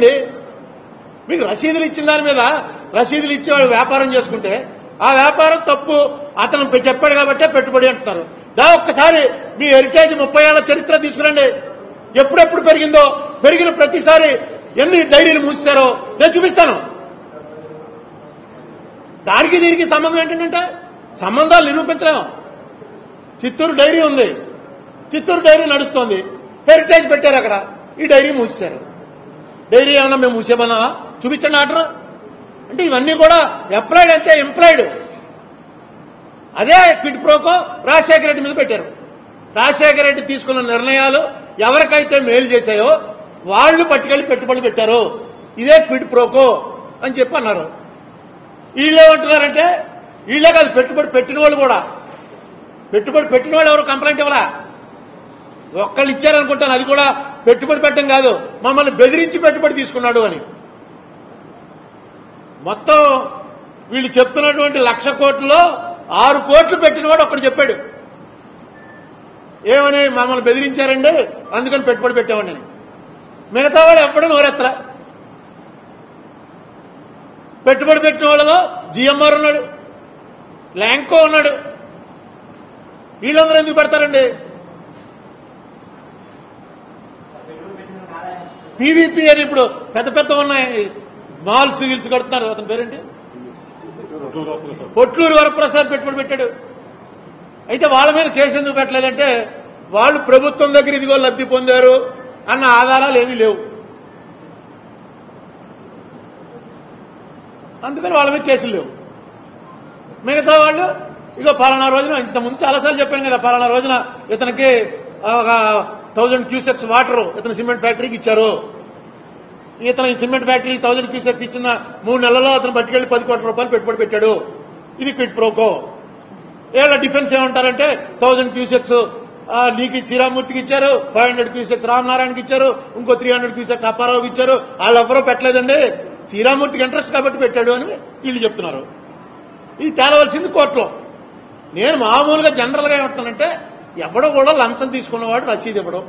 చేయండి మీకు రసీదులు ఇచ్చిన దాని మీద రసీదులు ఇచ్చి వాళ్ళు వ్యాపారం చేసుకుంటే ఆ వ్యాపారం తప్పు అతను పె- చెప్పాడు కాబట్టే పెట్టుబడి అంటున్నారు దా ఒక్కసారి మీ హెరిటేజ్ ముప్పై ఏళ్ల చరిత్ర తీసుకురండి ఎప్పుడెప్పుడు పెరిగిందో పెరిగిన ప్రతిసారి ఎన్ని డైరీలు మూసారో నేను చూపిస్తాను దానికి దీనికి సంబంధం ఏంటంటే సంబంధాలు నిరూపించలేము చిత్తూరు డైరీ ఉంది చిత్తూరు డైరీ నడుస్తోంది హెరిటేజ్ పెట్టారు అక్కడ ఈ డైరీ మూసేశారు డైరీ ఏమన్నా మేము మూసేమన్నా చూపించండి ఆర్డర్ అంటే ఇవన్నీ కూడా అప్లైడ్ అంటే ఎంప్లాయిడ్ అదే క్విడ్ ప్రోకో రాజశేఖర రెడ్డి మీద పెట్టారు రాజశేఖర రెడ్డి తీసుకున్న నిర్ణయాలు ఎవరికైతే మేలు చేశాయో వాళ్ళు పట్టుకెళ్లి పెట్టుబడి పెట్టారు ఇదే క్విడ్ ప్రోకో అని చెప్పి అన్నారు వీళ్ళు ఏమంటున్నారంటే వీళ్ళే కాదు పెట్టుబడి పెట్టిన వాళ్ళు కూడా పెట్టుబడి పెట్టిన వాళ్ళు ఎవరు కంప్లైంట్ ఇవ్వలా ఒక్కళ్ళు ఇచ్చారనుకుంటాను అది కూడా పెట్టుబడి పెట్టడం కాదు మమ్మల్ని బెదిరించి పెట్టుబడి తీసుకున్నాడు అని మొత్తం వీళ్ళు చెప్తున్నటువంటి లక్ష కోట్లలో ఆరు కోట్లు పెట్టినవాడు ఒకడు చెప్పాడు ఏమని మమ్మల్ని బెదిరించారండి అందుకని పెట్టుబడి పెట్టామండి అని. మిగతా వాడు ఎప్పుడు నోరెత్తలా పెట్టుబడి పెట్టిన వాళ్ళలో జిఎంఆర్ ఉన్నాడు ల్యాంకో ఉన్నాడు వీళ్ళందరూ ఎందుకు పెడతారండి పీవీపీ అని ఇప్పుడు పెద్ద పెద్ద ఉన్నాయి మాల్స్ గిల్స్ కడుతున్నారు అతని పేరేంటి పొట్లూరు వరప్రసాద్ పెట్టుబడి పెట్టాడు అయితే వాళ్ళ మీద కేసు ఎందుకు పెట్టలేదంటే వాళ్ళు ప్రభుత్వం దగ్గర ఇదిగో లబ్ధి పొందారు అన్న ఆధారాలు ఏమీ లేవు అందుకని వాళ్ళ మీద కేసులు లేవు మిగతా వాళ్ళు ఇగో పలానా రోజున ఇంతకుముందు చాలాసార్లు చెప్పాను కదా పలానా రోజున ఇతనికి ఒక థౌజండ్ క్యూసెక్స్ వాటర్ ఇతను సిమెంట్ ఫ్యాక్టరీకి ఇచ్చారు ఇతను ఈ సిమెంట్ ఫ్యాక్టరీ థౌజండ్ క్యూసెక్స్ ఇచ్చిన మూడు నెలల్లో అతను పట్టుకెళ్లి పది కోట్ల రూపాయలు పెట్టుబడి పెట్టాడు ఇది క్విట్ ప్రోకో ఏళ్ళ డిఫెన్స్ ఏమంటారంటే థౌజండ్ క్యూసెక్స్ నీకు శ్రీరామూర్తికి ఇచ్చారు ఫైవ్ హండ్రెడ్ క్యూసెక్స్ రామనారాయణకి ఇచ్చారు ఇంకో త్రీ హండ్రెడ్ క్యూసెక్స్ అప్పారావుకి ఇచ్చారు వాళ్ళు ఎవరో పెట్టలేదండి శ్రీరామూర్తికి ఇంట్రెస్ట్ కాబట్టి పెట్టాడు అని వీళ్ళు చెప్తున్నారు ఇది తేలవలసింది కోర్టులో నేను మామూలుగా జనరల్గా ఏమంటానంటే ఎవడో కూడా లంచం తీసుకున్నవాడు రసీదు ఇవ్వడం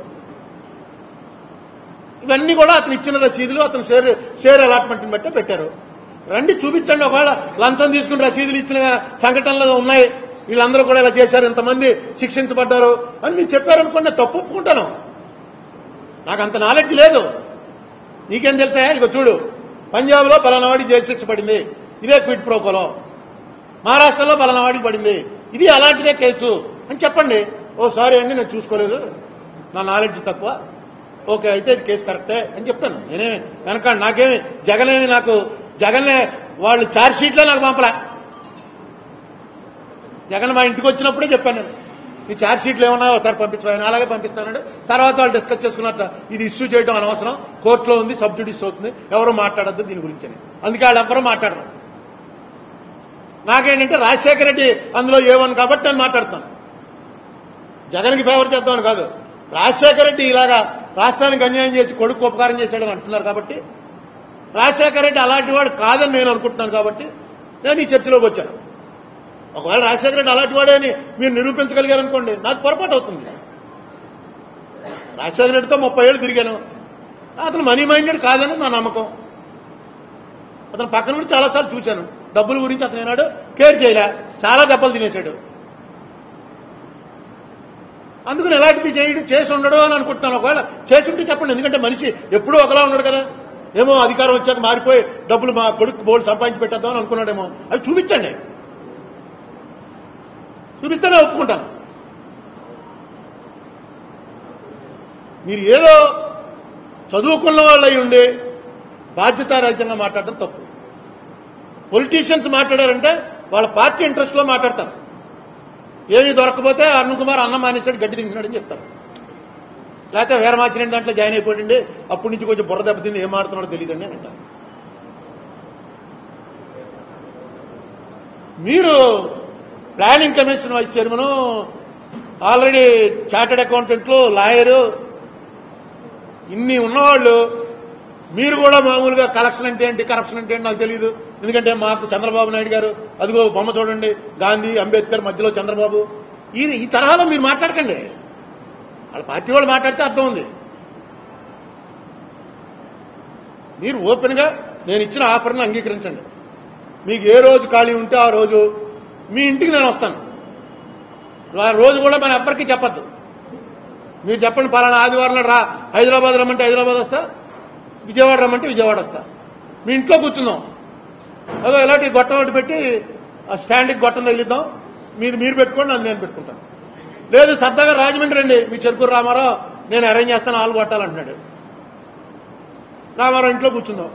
ఇవన్నీ కూడా అతను ఇచ్చిన రసీదులు అతను షేర్ షేర్ అలాట్మెంట్ని బట్టే పెట్టారు రండి చూపించండి ఒకవేళ లంచం తీసుకుని రసీదులు ఇచ్చిన సంఘటనలు ఉన్నాయి వీళ్ళందరూ కూడా ఇలా చేశారు ఇంతమంది శిక్షించబడ్డారు అని మీరు చెప్పారనుకోండి నేను తప్పు ఒప్పుకుంటాను నాకు అంత నాలెడ్జ్ లేదు నీకేం తెలుసా ఇక చూడు పంజాబ్లో పలానావాడి జైలు శిక్ష పడింది ఇదే క్విట్ ప్రోకోలో మహారాష్ట్రలో పలానావాడికి పడింది ఇది అలాంటిదే కేసు అని చెప్పండి ఓ సారీ అండి నేను చూసుకోలేదు నా నాలెడ్జ్ తక్కువ ఓకే అయితే ఇది కేసు కరెక్టే అని చెప్తాను నేనే వెనక నాకేమి జగనేమి నాకు జగన్నే వాళ్ళు చార్జ్ షీట్లో నాకు పంపలే జగన్ మా ఇంటికి వచ్చినప్పుడే చెప్పాను నేను ఈ ఛార్జ్ షీట్లు ఏమన్నాయో ఒకసారి పంపించమని అలాగే పంపిస్తానండి తర్వాత వాళ్ళు డిస్కస్ చేసుకున్నట్ట ఇది ఇష్యూ చేయడం అనవసరం కోర్టులో ఉంది సబ్జుడిస్ అవుతుంది ఎవరు మాట్లాడద్దు దీని గురించి అని అందుకే వాళ్ళు ఎవ్వరూ మాట్లాడరు నాకేంటంటే రాజశేఖర రెడ్డి అందులో ఏమని కాబట్టి నేను మాట్లాడతాను జగన్కి ఫేవర్ చేద్దామని కాదు రాజశేఖర రెడ్డి ఇలాగా రాష్ట్రానికి అన్యాయం చేసి కొడుకు ఉపకారం చేశాడని అంటున్నారు కాబట్టి రాజశేఖర రెడ్డి అలాంటి వాడు కాదని నేను అనుకుంటున్నాను కాబట్టి నేను ఈ చర్చలోకి వచ్చాను ఒకవేళ రాజశేఖర రెడ్డి అలాంటి వాడే అని మీరు నిరూపించగలిగారు అనుకోండి నాకు పొరపాటు అవుతుంది రాజశేఖర రెడ్డితో ముప్పై ఏళ్ళు తిరిగాను అతను మనీ మైండెడ్ కాదని నా నమ్మకం అతను పక్కన నుండి చాలాసార్లు చూశాను డబ్బుల గురించి అతను ఏనాడు కేర్ చేయలే చాలా దెబ్బలు తినేశాడు అందుకని ఎలాంటిది చేయడు చేసి ఉండడు అని అనుకుంటున్నాను ఒకవేళ చేసి ఉంటే చెప్పండి ఎందుకంటే మనిషి ఎప్పుడూ ఒకలా ఉన్నాడు కదా ఏమో అధికారం వచ్చాక మారిపోయి డబ్బులు మా కొడుకు బోర్డు సంపాదించి పెట్టేద్దాం అని అనుకున్నాడేమో అవి చూపించండి చూపిస్తేనే ఒప్పుకుంటాను మీరు ఏదో చదువుకున్న వాళ్ళు అయి ఉండి బాధ్యతారహితంగా మాట్లాడటం తప్పు పొలిటీషియన్స్ మాట్లాడారంటే వాళ్ళ పార్టీ ఇంట్రెస్ట్లో మాట్లాడతారు ఏమీ దొరకకపోతే అరుణ్ కుమార్ అన్నం మానేశాడు గడ్డి తింటున్నాడని చెప్తారు లేకపోతే వేరే మార్చిన దాంట్లో జాయిన్ అయిపోయింది అప్పటి నుంచి కొంచెం బుర్ర దెబ్బతింది ఏం ఆడుతున్నాడో తెలియదండి అని అంటారు మీరు planning commission vice chairman already chartered అకౌంటెంట్లు లాయరు ఇన్ని ఉన్నవాళ్ళు మీరు కూడా మామూలుగా కలెక్షన్ అంటే ఏంటి కరప్షన్ అంటే ఏంటి నాకు తెలియదు ఎందుకంటే మాకు చంద్రబాబు నాయుడు గారు అదిగో బొమ్మ చూడండి గాంధీ అంబేద్కర్ మధ్యలో చంద్రబాబు ఈ ఈ తరహాలో మీరు మాట్లాడకండి వాళ్ళ పార్టీ వాళ్ళు మాట్లాడితే అర్థం ఉంది మీరు ఓపెన్గా నేను ఇచ్చిన ఆఫర్ని అంగీకరించండి మీకు ఏ రోజు ఖాళీ ఉంటే ఆ రోజు మీ ఇంటికి నేను వస్తాను ఆ రోజు కూడా మన ఎవ్వరికీ చెప్పద్దు మీరు చెప్పండి పలానా ఆదివారం నాడు రా హైదరాబాద్ రమ్మంటే హైదరాబాద్ వస్తా విజయవాడ రమ్మంటే విజయవాడ వస్తా మీ ఇంట్లో కూర్చుందాం అదో ఇలాంటి గొట్టం ఒకటి పెట్టి ఆ స్టాండ్కి గొట్టం తగిలిద్దాం మీది మీరు పెట్టుకోండి అది నేను పెట్టుకుంటాను లేదు సరదాగా రాజమండ్రి రండి మీ చెరుకూరు రామారావు నేను అరేంజ్ చేస్తాను ఆలు కొట్టాలంటున్నాడు రామారావు ఇంట్లో కూర్చుందాం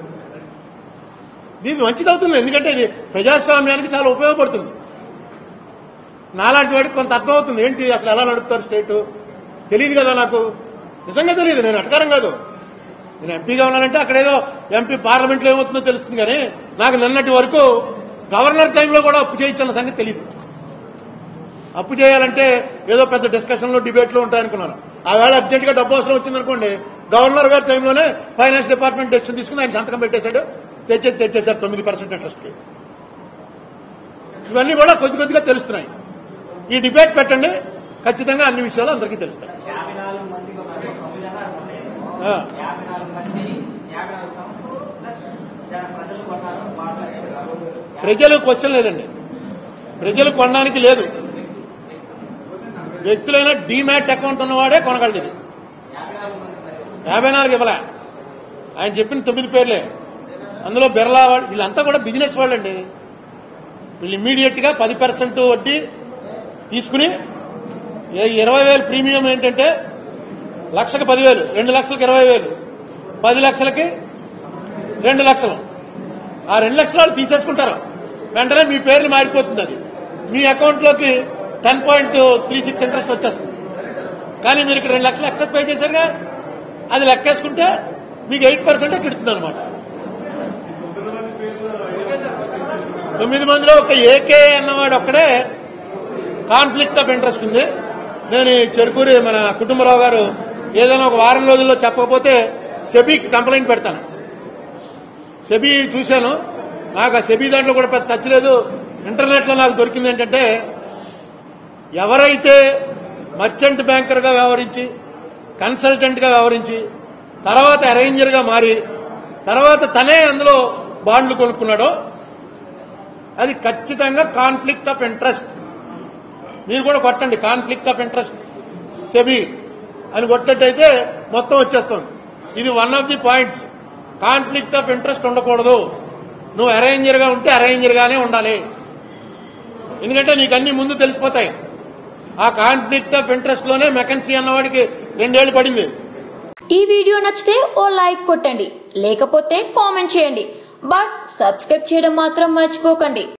దీనికి మంచిది అవుతుంది ఎందుకంటే ఇది ప్రజాస్వామ్యానికి చాలా ఉపయోగపడుతుంది నాలాంటి వాడికి కొంత అర్థం అవుతుంది ఏంటి అసలు ఎలా నడుపుతారు స్టేటు తెలియదు కదా నాకు నిజంగా తెలియదు నేను అటకారం కాదు నేను ఎంపీగా ఉన్నానంటే అక్కడ ఏదో ఎంపీ పార్లమెంట్లో ఏమవుతుందో తెలుస్తుంది కానీ నాకు నిన్నటి వరకు గవర్నర్ టైంలో కూడా అప్పు చేయించిన సంగతి తెలియదు అప్పు చేయాలంటే ఏదో పెద్ద డిస్కషన్లు డిబేట్లు ఉంటాయనుకున్నాను ఆ వేళ అర్జెంట్గా డబ్బు అవసరం వచ్చిందనుకోండి గవర్నర్ గారి టైంలోనే ఫైనాన్స్ డిపార్ట్మెంట్ డెసిషన్ తీసుకుని ఆయన సంతకం పెట్టేశాడు తెచ్చే తెచ్చేశారు తొమ్మిది పర్సెంట్ ఇంట్రెస్ట్కి ఇవన్నీ కూడా కొద్ది కొద్దిగా తెలుస్తున్నాయి ఈ డిబేట్ పెట్టండి ఖచ్చితంగా అన్ని విషయాలు అందరికీ తెలుస్తాయి యాభై నాలుగు మందికి ఒక తొమ్మిది అన్నారు మొన్న. ఆ. యాభై నాలుగు మంది యాభై నాలుగు సంస్థలు ప్లస్ జన ప్రజలు కొన్నారు వాళ్ళు ప్రజలు క్వశ్చన్ లేదండి ప్రజలు కొనడానికి లేదు వ్యక్తులైన డీమ్యాట్ అకౌంట్ ఉన్నవాడే కొనగలదు ఇది యాభై నాలుగు మంది మరి యాభై నాలుగు ఇవ్వలే ఆయన చెప్పిన తొమ్మిది పేర్లే అందులో బిర్లా వాళ్ళు వీళ్ళంతా కూడా బిజినెస్ వాళ్ళండి వీళ్ళు ఇమ్మీడియట్ గా పది పర్సెంట్ వడ్డీ తీసుకుని ఏ- ఇరవై వేలు ప్రీమియం ఏంటంటే లక్షకి పదివేలు రెండు లక్షలకి ఇరవై వేలు పది లక్షలకి రెండు లక్షలు ఆ రెండు లక్షలు వాళ్ళు తీసేసుకుంటారు వెంటనే మీ పేర్లు మారిపోతుంది అది మీ అకౌంట్లోకి ten point three six interest వచ్చేస్తుంది కానీ మీరు ఇక్కడ రెండు లక్షలు ఎక్సెస్ పే చేశారుగా అది లెక్కేసుకుంటే మీకు ఎయిట్ పర్సెంట్ కిడుతుంది అనమాట తొమ్మిది మందిలో ఒక ఏకే అన్నవాడు ఒక్కడే కాన్ఫ్లిక్ట్ ఆఫ్ ఇంట్రెస్ట్ ఉంది నేను ఈ చెరుకూరి మన కుటుంబరావు గారు ఏదైనా ఒక వారం రోజుల్లో చెప్పకపోతే సెబీకి కంప్లైంట్ పెడతాను సెబీ చూశాను నాకు ఆ సెబీ దాంట్లో కూడా పెద్ద టచ్ లేదు ఇంటర్నెట్లో నాకు దొరికింది ఏంటంటే ఎవరైతే మర్చెంట్ బ్యాంకర్గా వ్యవహరించి కన్సల్టెంట్గా వ్యవహరించి తర్వాత అరేంజర్గా మారి తర్వాత తనే అందులో బాండ్లు కొనుక్కున్నాడో అది ఖచ్చితంగా కాన్ఫ్లిక్ట్ ఆఫ్ ఇంట్రెస్ట్ మీరు కూడా కొట్టండి కాన్ఫ్లిక్ట్ ఆఫ్ ఇంట్రెస్ట్ సెబీ అని కొట్టినట్టయితే మొత్తం వచ్చేస్తుంది ఇది one of the points conflict of interest ఉండకూడదు నువ్వు అరేంజర్గా ఉంటే అరేంజర్గానే ఉండాలి ఎందుకంటే నీకు అన్ని ముందు తెలిసిపోతాయి ఆ కాన్ఫ్లిక్ట్ ఆఫ్ ఇంట్రెస్ట్ లోనే మెకన్సీ అన్నవాడికి రెండేళ్లు పడింది ఈ వీడియో నచ్చితే ఓ లైక్ కొట్టండి లేకపోతే కామెంట్ చేయండి బట్ సబ్స్క్రైబ్ చేయడం మాత్రం మర్చిపోకండి